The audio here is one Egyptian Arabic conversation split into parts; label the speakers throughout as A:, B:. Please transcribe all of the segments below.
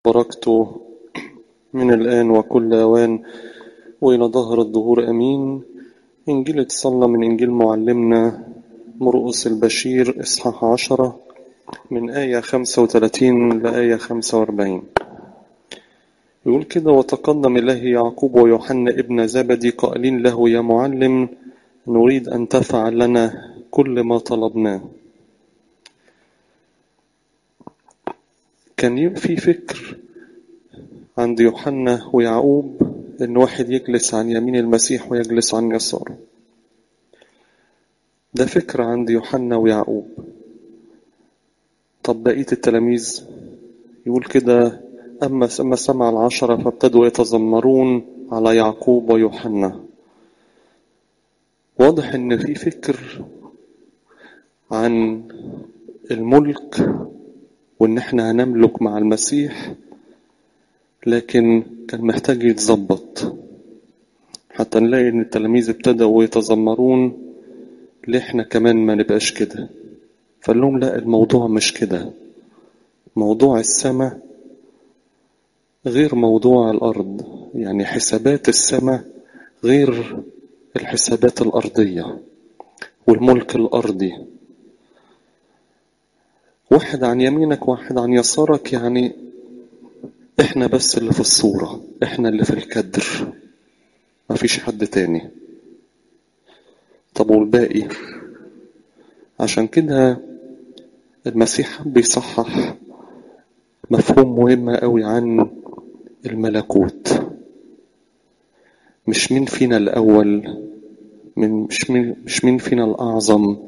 A: بركته من الآن وكل أوان وإلى ظهر الظهور أمين إنجيل اتصلى من إنجيل معلمنا مرقس البشير إصحاح عشرة من آية خمسة وثلاثين لآية خمسة وأربعين يقول كده وتقدم إليه يعقوب ويوحنا ابن زبدي قائلين له يا معلم نريد أن تفعل لنا كل ما طلبناه كان في فكر عند يوحنا ويعقوب إن واحد يجلس عن يمين المسيح ويجلس عن يساره ده فكر عند يوحنا ويعقوب طب بقية التلاميذ يقول كده أما أما سمع العشرة فابتدوا يتذمرون على يعقوب ويوحنا واضح إن في فكر عن الملك وإن إحنا هنملك مع المسيح لكن كان محتاج يتظبط حتى نلاقي إن التلاميذ ابتدوا يتذمرون ليه إحنا كمان ما نبقاش كده فقال لهم لا الموضوع مش كده موضوع السماء غير موضوع الأرض يعني حسابات السماء غير الحسابات الأرضية والملك الأرضي واحد عن يمينك واحد عن يسارك يعني احنا بس اللي في الصورة احنا اللي في الكدر مفيش حد تاني طب والباقي عشان كده المسيح حب يصحح مفهوم مهم قوي عن الملكوت مش مين فينا الأول من مش مين مش مين فينا الأعظم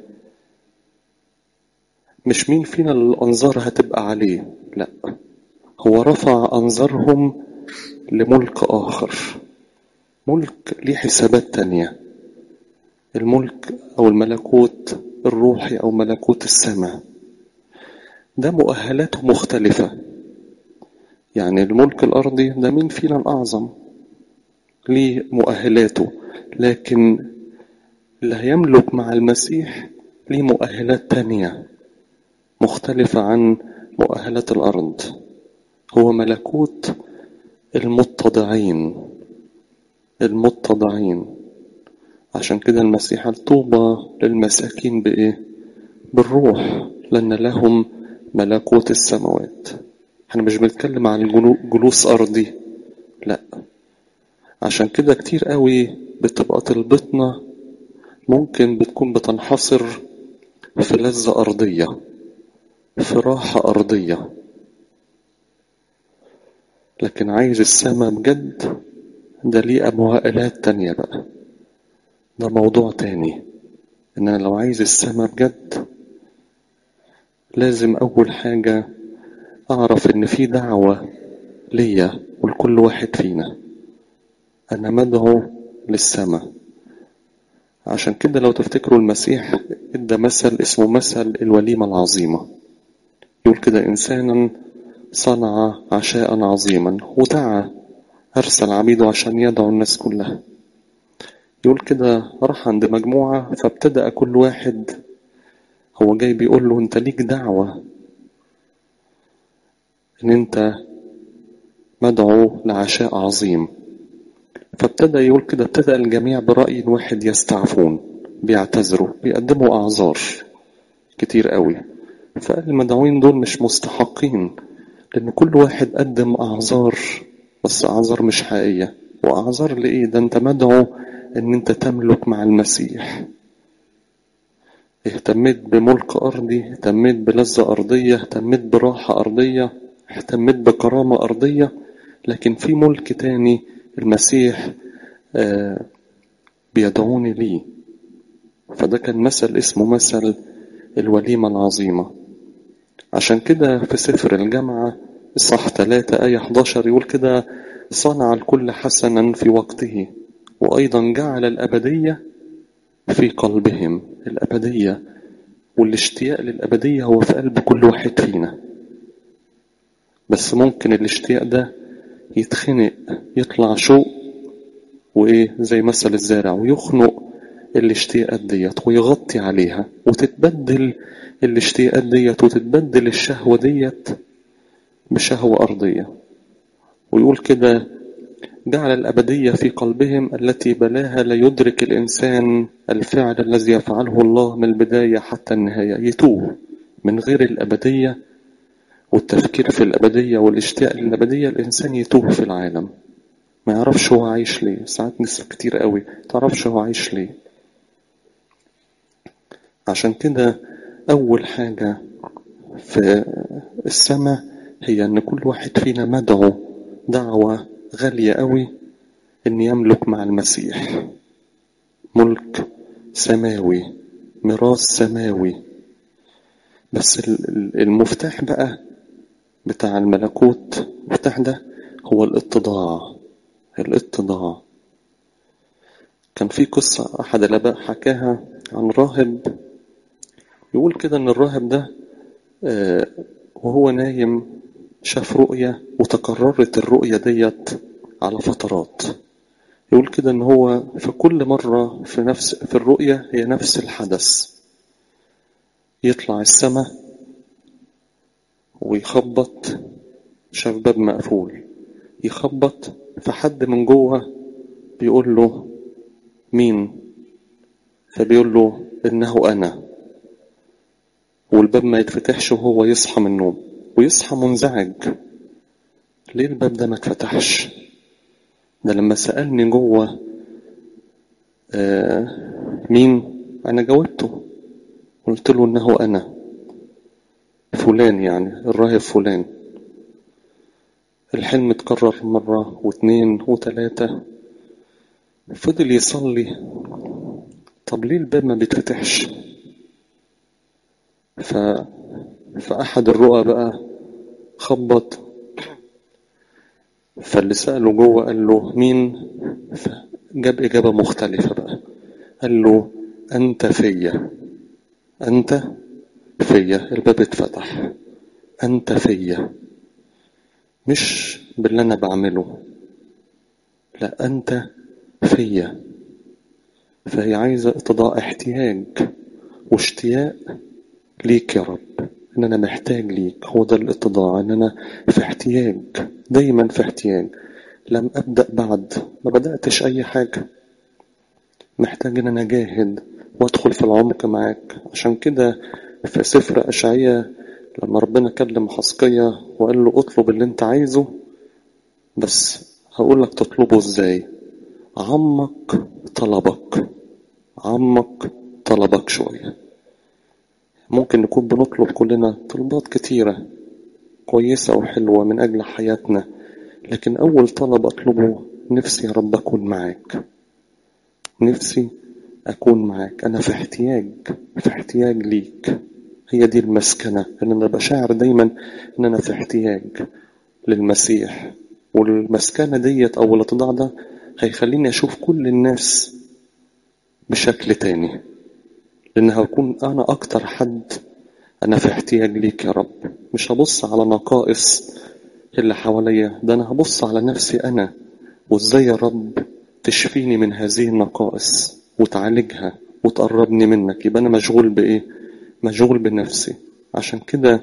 A: مش مين فينا الأنظار هتبقى عليه لا هو رفع أنظارهم لملك آخر ملك ليه حسابات تانية الملك أو الملكوت الروحي أو ملكوت السماء ده مؤهلاته مختلفة يعني الملك الأرضي ده مين فينا الأعظم ليه مؤهلاته لكن اللي هيملك مع المسيح ليه مؤهلات تانية مختلفة عن مؤهلات الأرض هو ملكوت المتضعين المتضعين عشان كده المسيح طوبى للمساكين بإيه؟ بالروح لأن لهم ملكوت السماوات احنا مش بنتكلم عن جلوس أرضي لا عشان كده كتير قوي بتبقى طلبتنا ممكن بتكون بتنحصر في لذة أرضية في راحة أرضية لكن عايز السماء بجد ده ليه مؤهلات تانية بقى ده موضوع تاني ان انا لو عايز السماء بجد لازم اول حاجة اعرف ان في دعوة ليا ولكل واحد فينا انا مدعو للسماء عشان كده لو تفتكروا المسيح ادى مثل اسمه مثل الوليمة العظيمة يقول كده انسانا صنع عشاء عظيما ودعا ارسل عبيده عشان يدعو الناس كلها يقول كده راح عند مجموعة فابتدأ كل واحد هو جاي بيقول له انت ليك دعوة ان انت مدعو لعشاء عظيم فابتدأ يقول كده ابتدأ الجميع برأي واحد يستعفون بيعتذروا بيقدموا أعذار كتير قوي فقال المدعوين دول مش مستحقين لأن كل واحد قدم أعذار بس أعذار مش حقيقية وأعذار لإيه ده أنت مدعو ان انت تملك مع المسيح اهتميت بملك ارضي اهتميت بلذة ارضية اهتميت براحة ارضية اهتميت بكرامة ارضية لكن في ملك تاني المسيح آه بيدعوني ليه فده كان مثل اسمه مثل الوليمة العظيمة عشان كده في سفر الجامعة الصح 3 آية 11 يقول كده صنع الكل حسنا في وقته وأيضا جعل الأبدية في قلبهم الأبدية والاشتياق للأبدية هو في قلب كل واحد فينا بس ممكن الاشتياق ده يتخنق يطلع شوق وإيه زي مثل الزارع ويخنق الاشتياقات ديت ويغطي عليها وتتبدل الاشتياقات ديت وتتبدل الشهوة ديت بشهوة أرضية ويقول كده جعل الأبدية في قلبهم التي بلاها لا يدرك الإنسان الفعل الذي يفعله الله من البداية حتى النهاية يتوه من غير الأبدية والتفكير في الأبدية والاشتياق للأبدية الإنسان يتوه في العالم ما يعرفش هو عايش ليه ساعات ناس كتير قوي تعرفش هو عايش ليه عشان كده أول حاجة في السماء هي أن كل واحد فينا مدعو دعوة غالية قوي أن يملك مع المسيح ملك سماوي ميراث سماوي بس المفتاح بقى بتاع الملكوت المفتاح ده هو الاتضاع الاتضاع كان في قصة أحد الآباء حكاها عن راهب يقول كده إن الراهب ده وهو نايم شاف رؤية وتكررت الرؤية ديت على فترات يقول كده إن هو في كل مرة في نفس في الرؤية هي نفس الحدث يطلع السماء ويخبط شاف باب مقفول يخبط فحد من جوه بيقول له مين فبيقول له انه انا والباب ما يتفتحش وهو يصحى من النوم ويصحى منزعج ليه الباب ده ما اتفتحش ده لما سألني جوه آه مين انا جاوبته قلت له انه انا فلان يعني الراهب فلان الحلم اتكرر مرة واثنين وثلاثة فضل يصلي طب ليه الباب ما بيتفتحش ف... فأحد الرؤى بقى خبط فاللي سأله جوه قال له مين جاب إجابة مختلفة بقى قال له أنت فيا أنت فيا الباب اتفتح أنت فيا مش باللي أنا بعمله لا أنت فيا فهي عايزة اتضاء احتياج واشتياق ليك يا رب ان انا محتاج ليك هو ده الاتضاع ان انا في احتياج دايما في احتياج لم ابدا بعد ما بداتش اي حاجه محتاج ان انا اجاهد وادخل في العمق معاك عشان كده في سفر اشعياء لما ربنا كلم حسقية وقال له اطلب اللي انت عايزه بس هقول لك تطلبه ازاي عمق طلبك عمق طلبك شويه ممكن نكون بنطلب كلنا طلبات كتيرة كويسة وحلوة من أجل حياتنا لكن أول طلب أطلبه نفسي يا رب أكون معاك نفسي أكون معاك أنا في احتياج في احتياج ليك هي دي المسكنة إن أنا بشعر دايما إن أنا في احتياج للمسيح والمسكنة ديت أو الاتضاع ده هيخليني أشوف كل الناس بشكل تاني لأن هكون أنا أكتر حد أنا في احتياج ليك يا رب مش هبص على نقائص اللي حواليا ده أنا هبص على نفسي أنا وإزاي يا رب تشفيني من هذه النقائص وتعالجها وتقربني منك يبقى أنا مشغول بإيه؟ مشغول بنفسي عشان كده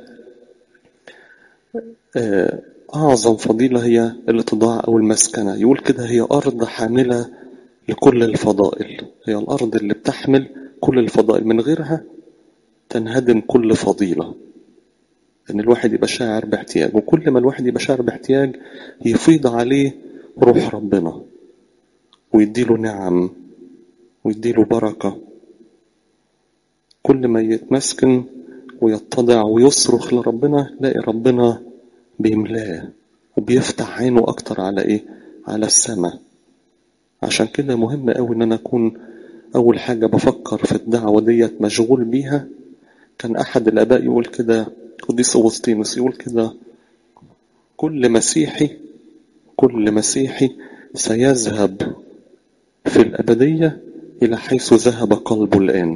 A: أعظم فضيلة هي الاتضاع أو المسكنة يقول كده هي أرض حاملة لكل الفضائل هي الأرض اللي بتحمل كل الفضائل من غيرها تنهدم كل فضيلة إن الواحد يبقى شاعر باحتياج وكل ما الواحد يبقى شاعر باحتياج يفيض عليه روح ربنا ويديله نعم ويديله بركة كل ما يتمسكن ويتضع ويصرخ لربنا لاقي ربنا بيملاه وبيفتح عينه أكتر على إيه؟ على السماء عشان كده مهم أوي إن أنا أكون أول حاجة بفكر في الدعوة ديت مشغول بيها كان أحد الآباء يقول كده قديس أغسطينوس يقول كده كل مسيحي كل مسيحي سيذهب في الأبدية إلى حيث ذهب قلبه الآن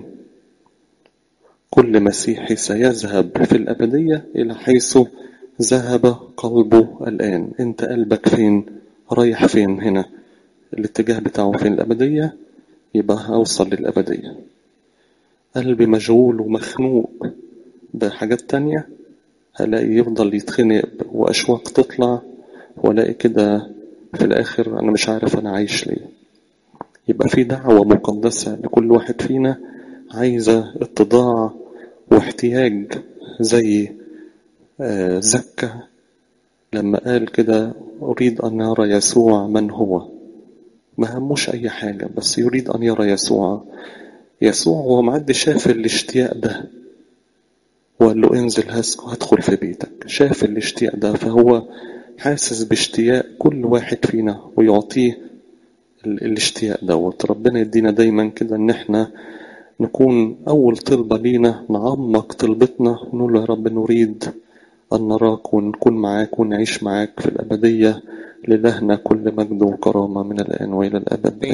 A: كل مسيحي سيذهب في الأبدية إلى حيث ذهب قلبه الآن أنت قلبك فين رايح فين هنا الاتجاه بتاعه فين الأبدية يبقى أوصل للأبدية قلبي مشغول ومخنوق بحاجات تانية الاقي يفضل يتخنق واشواق تطلع والاقي كده في الاخر انا مش عارف انا عايش ليه يبقى في دعوة مقدسة لكل واحد فينا عايزة اتضاع واحتياج زي آه زكا لما قال كده أريد أن يرى يسوع من هو ما هموش أي حاجة بس يريد أن يرى يسوع يسوع هو معدي شاف الاشتياق ده وقال له انزل هدخل في بيتك شاف الاشتياق ده فهو حاسس باشتياق كل واحد فينا ويعطيه الاشتياق دوت ربنا يدينا دايما كده ان احنا نكون اول طلبة لينا نعمق طلبتنا ونقول له يا رب نريد ان نراك ونكون معاك ونعيش معاك في الابدية للهنا كل مجد وكرامة من الان والى الابد